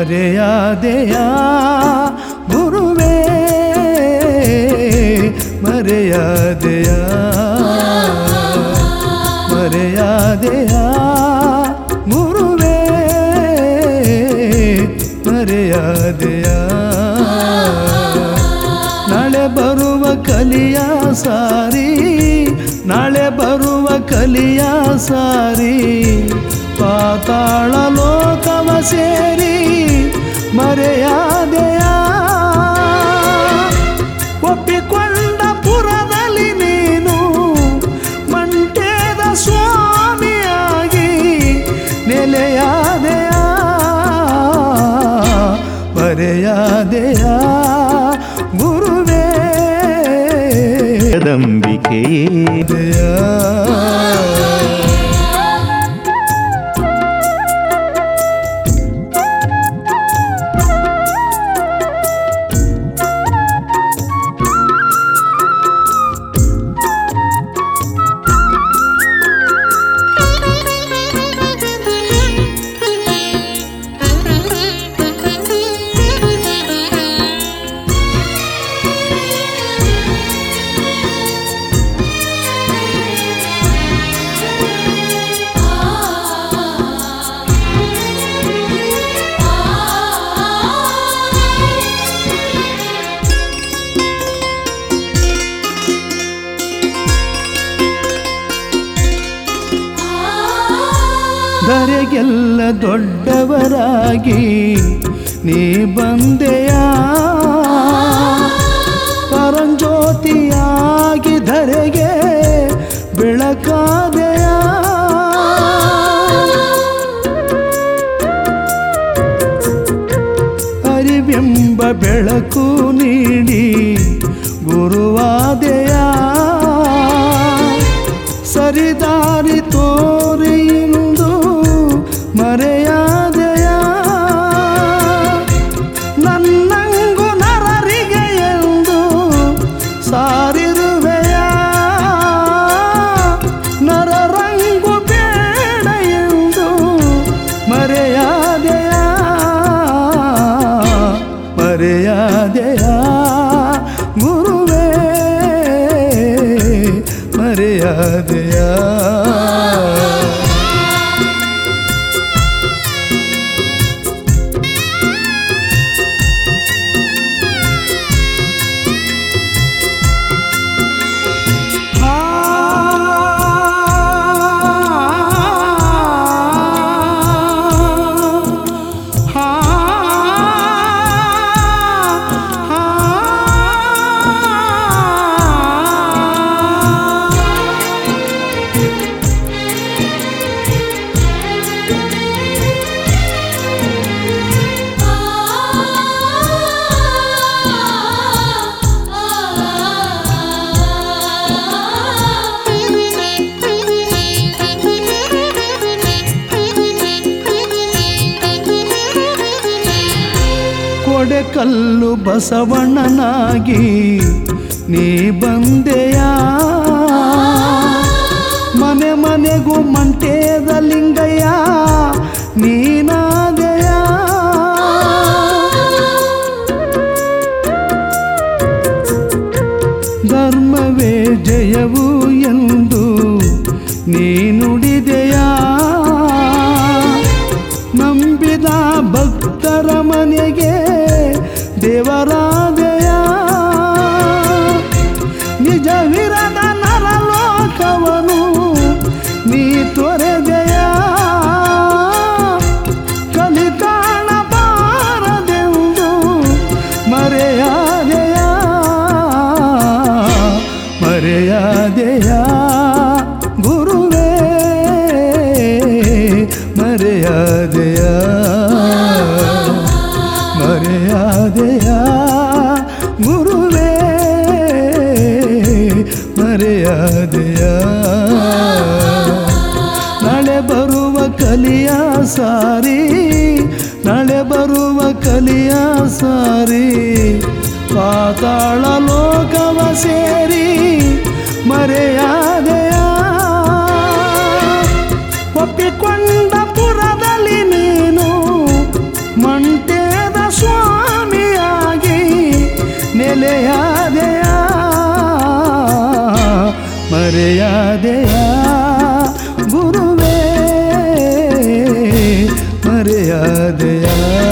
ಮರೆಯಾದೆಯ ಗುರುವೇ ಮರೆಯಾದೆಯ ಮರೆಯಾದೆಯ ಗುರುವೇ ಮರೆಯಾದೆಯ ನಾಳೆ ಬರುವ ಕಲಿಯ ಸಾರಿ ನಾಳೆ ಬರುವ ಕಲಿಯ ಸಾರಿ ಪಾತಾಳ ಲೋಕವ ಸೇರಿ ಮರೆಯಾದೆಯ ಒಪ್ಪಿಕೊಂಡ ಪುರದಲ್ಲಿ ನೀನು ಮಂಟೇದ ಸ್ವಾಮಿಯಾಗಿ ನೆಲೆಯಾದೆಯ ಮರೆಯಾದೆಯ ಗುರುವೇ ಜಗದಂಬಿಕೆಯೇ ದೆಯ ಧರೆಗೆಲ್ಲ ದೊಡ್ಡವರಾಗಿ ನೀ ಬಂದೆಯ ಪರಂಜ್ಯೋತಿಯಾಗಿ ಧರೆಗೆ ಬೆಳಕಾದೆಯ ಅರಿವೆಂಬ ಬೆಳಕು ನೀಡಿ ಗುರುವಾದೆಯ ಸರಿದಾರಿ ತೋರಿಯುಂದು ಮರೆಯಾದೆಯ ನನ್ನಂಗು ನರರಿಗೆ ಎಂದು ಸಾರಿರುವೆಯ ನರರಂಗು ಬೇಡ ಎಂದು ಮರೆಯಾದೆಯ ಮರೆಯಾದೆಯ ಗುರುವೇ ಮರೆಯಾದೆಯ ಕೊಡೆಕಲ್ಲು ಬಸವಣ್ಣನಾಗಿ ನೀ ಬಂದೆಯ ಮನೆ ಮನೆಗೂ ಮಂಟೇದ ಲಿಂಗಯ್ಯ ನೀನಾದೆಯ ಧರ್ಮವೇ ಜಯವು ಎಂದು ನೀ ನುಡಿದೆಯ ನಂಬಿದ ಭಕ್ತರ ಮನೆಗೆ ದೇವರಾದೆಯ ನಿಜವಿರದ ನರಲೋಕವನು ನೀ ತೊರೆದೆಯ ಕಲಿ ಕಾಣಬಾರದೆಂದು ಮರೆಯಾದೆಯ ಮರೆಯಾದೆಯ ಗುರುವೇ ಮರೆಯಾದೆಯ ಮರೆಯಾದೆಯ ಗುರುವೇ ಮರೆಯಾದೆಯ ನಾಳೆ ಬರುವ ಕಲಿಯ ಸಾರಿ ನಾಳೆ ಬರುವ ಕಲಿಯ ಸಾರಿ ಪಾತಾಳ ಲೋಕವ ಸೇರಿ ಮರೆಯಾದೆಯ ಒಪ್ಪಿಕೊಂಡ ಪುರದಲ್ಲಿ ನೀನು ಮಂಟೆ ಮರೆಯಾದೆಯ